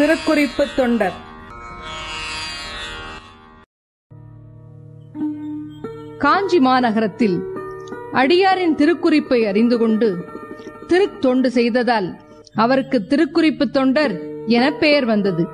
திருக்குறிப்பு தொண்டர் காஞ்சி மாநகரத்தில் அடியாரின் திருக்குறிப்பை அறிந்து கொண்டு திருத்தொண்டு செய்ததால் அவருக்கு திருக்குறிப்பு தொண்டர் என பெயர் வந்தது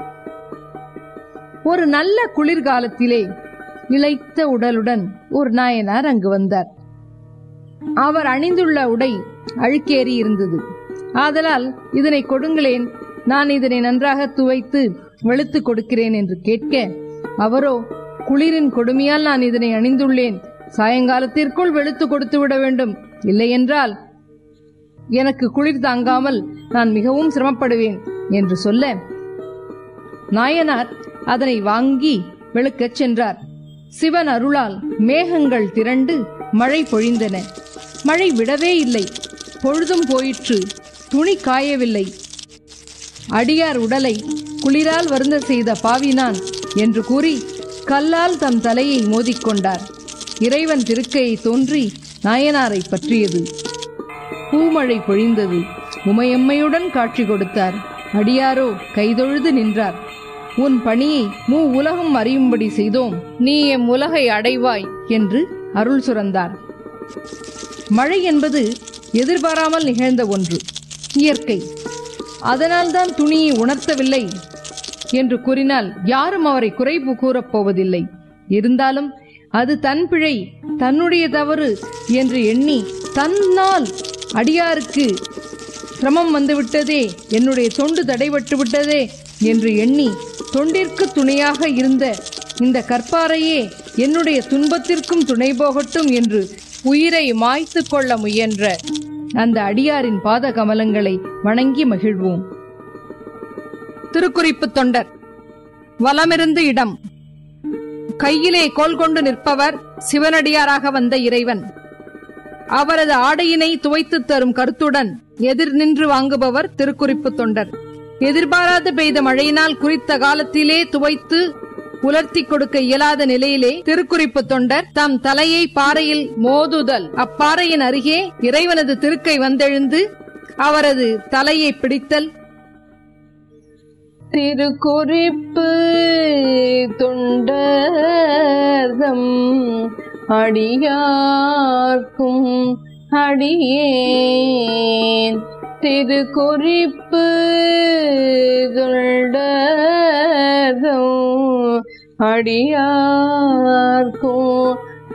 ஒரு நல்ல குளிர்காலத்திலே இளைத்த உடலுடன் ஒரு நாயனார் அங்கு வந்தார் அவர் அணிந்துள்ள உடை அழுக்கேறி இருந்தது ஆதலால் இதனை கொடுங்களேன் நான் இதனை நன்றாக துவைத்து வெளுத்து கொடுக்கிறேன் என்று கேட்க அவரோ குளிரின் கொடுமையால் நான் இதனை அணிந்துள்ளேன் சாயங்காலத்திற்குள் வெளுத்து கொடுத்து விட வேண்டும் இல்லையென்றால் எனக்கு குளிர் தாங்காமல் நான் மிகவும் சிரமப்படுவேன் என்று சொல்ல நாயனார் அதனை வாங்கி வெளுக்கச் சென்றார் சிவன் அருளால் மேகங்கள் திரண்டு மழை பொழிந்தன மழை விடவே இல்லை பொழுதும் போயிற்று துணி காயவில்லை அடியார் உடலை குளிரால் வருந்த செய்த பாவினான் என்று கூறி கல்லால் தம் தலையை மோதிக்கொண்டார் இறைவன் திருக்கையை தோன்றி நாயனாரை பற்றியது பூமழை பொழிந்தது உமையம்மையுடன் காட்சி கொடுத்தார் அடியாரோ கைதொழுது நின்றார் உன் பணியை மூ உலகம் அறியும்படி செய்தோம் நீ எம் உலகை அடைவாய் என்று அருள் சுரந்தார் மழை என்பது எதிர்பாராமல் நிகழ்ந்த ஒன்று இயற்கை அதனால்தான் துணியை உணர்த்தவில்லை என்று கூறினால் யாரும் அவரை குறைப்பு கூறப் போவதில்லை இருந்தாலும் அது தன் பிழை தன்னுடைய தவறு என்று எண்ணி தன்னால் அடியாருக்கு சிரமம் வந்துவிட்டதே என்னுடைய தொண்டு தடைபட்டு விட்டதே என்று எண்ணி தொண்டிற்கு துணையாக இருந்த இந்த கற்பாரையே என்னுடைய துன்பத்திற்கும் துணை போகட்டும் என்று உயிரை மாய்த்து கொள்ள முயன்ற அந்த அடியாரின் பாத கமலங்களை வணங்கி மகிழ்வோம் திருக்குறிப்பு தொண்டர் வலமிருந்து இடம் கையிலே கோல் கொண்டு நிற்பவர் சிவனடியாராக வந்த இறைவன் அவரது ஆடையினை துவைத்து தரும் கருத்துடன் எதிர் நின்று வாங்குபவர் திருக்குறிப்பு தொண்டர் எதிர்பாராது பெய்த மழையினால் குறித்த காலத்திலே துவைத்து உலர்த்தி கொடுக்க இயலாத நிலையிலே திருக்குறிப்பு தொண்டர் தம் தலையை பாறையில் மோதுதல் அப்பாறையின் அருகே இறைவனது திருக்கை வந்தெழுந்து அவரது தலையை பிடித்தல் திருக்குறிப்பு தொண்டர்தம் அடியார்க்கும் அடியேன் திருக்குறிப்பு தொண்டர்தம் அடியார்க்கும்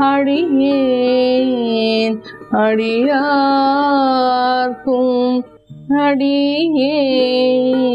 அடியேன் அடியார்க்கும் அடியேன்